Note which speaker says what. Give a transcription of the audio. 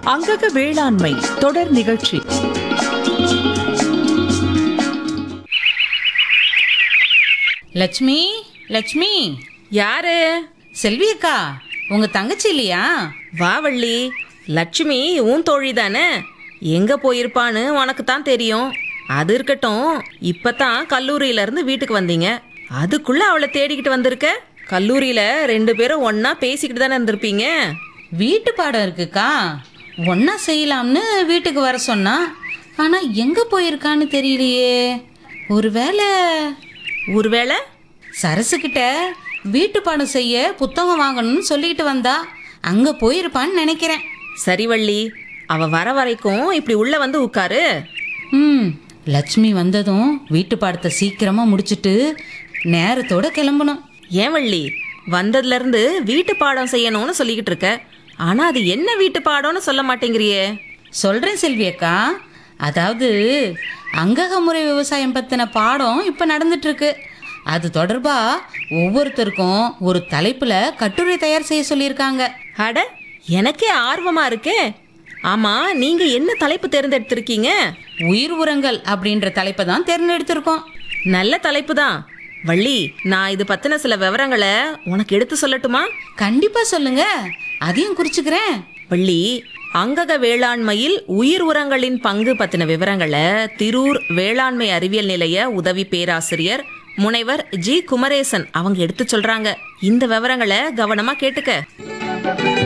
Speaker 1: அங்கக வேளாண்மை தொடர் நிகழ்ச்சி
Speaker 2: லட்சுமி லட்சுமி
Speaker 3: யாரு
Speaker 2: செல்வி அக்கா உங்க தங்கச்சி இல்லையா
Speaker 3: வா வள்ளி லட்சுமி உன் தோழி தானே எங்க போயிருப்பான்னு உனக்கு தான் தெரியும் அது இருக்கட்டும் இப்பதான் கல்லூரியில இருந்து வீட்டுக்கு வந்தீங்க அதுக்குள்ள அவளை தேடிக்கிட்டு வந்திருக்க கல்லூரியில ரெண்டு பேரும் ஒண்ணா பேசிக்கிட்டு தானே இருந்திருப்பீங்க
Speaker 2: வீட்டு பாடம் இருக்குக்கா ஒண்ணா செய்யலாம்னு வீட்டுக்கு வர சொன்னா ஆனா எங்க போயிருக்கான்னு தெரியலையே ஒருவேளை
Speaker 3: ஒருவேளை
Speaker 2: சரசுகிட்ட வீட்டு பாடம் செய்ய புத்தகம் வாங்கணும்னு சொல்லிக்கிட்டு வந்தா அங்க போயிருப்பான்னு நினைக்கிறேன்
Speaker 3: சரி வள்ளி அவ வர வரைக்கும் இப்படி உள்ள வந்து உட்காரு
Speaker 2: ம் லட்சுமி வந்ததும் வீட்டு பாடத்தை சீக்கிரமா முடிச்சிட்டு நேரத்தோட கிளம்பணும்
Speaker 3: ஏன் வள்ளி வந்ததுல இருந்து வீட்டு பாடம் செய்யணும்னு சொல்லிக்கிட்டு இருக்க ஆனா அது என்ன வீட்டு பாடம்னு சொல்ல மாட்டேங்கிறியே
Speaker 2: சொல்றேன் செல்வி அக்கா அதாவது அங்கக முறை விவசாயம் பத்தின பாடம் இப்ப நடந்துட்டு இருக்கு அது தொடர்பா ஒவ்வொருத்தருக்கும் ஒரு தலைப்புல கட்டுரை தயார் செய்ய சொல்லியிருக்காங்க
Speaker 3: அட எனக்கே ஆர்வமா இருக்கே ஆமா நீங்க என்ன தலைப்பு தேர்ந்தெடுத்திருக்கீங்க
Speaker 2: உயிர் உரங்கள் அப்படின்ற தலைப்பை தான் தேர்ந்தெடுத்திருக்கோம்
Speaker 3: நல்ல தலைப்பு தான் வள்ளி நான் இது பத்தின சில விவரங்களை உனக்கு எடுத்து சொல்லட்டுமா
Speaker 2: கண்டிப்பா சொல்லுங்க அதையும் குறிச்சுக்கிறேன்
Speaker 3: வள்ளி அங்கக வேளாண்மையில் உயிர் உரங்களின் பங்கு பத்தின விவரங்களை திரூர் வேளாண்மை அறிவியல் நிலைய உதவி பேராசிரியர் முனைவர் ஜி குமரேசன் அவங்க எடுத்து சொல்றாங்க இந்த விவரங்களை கவனமா கேட்டுக்க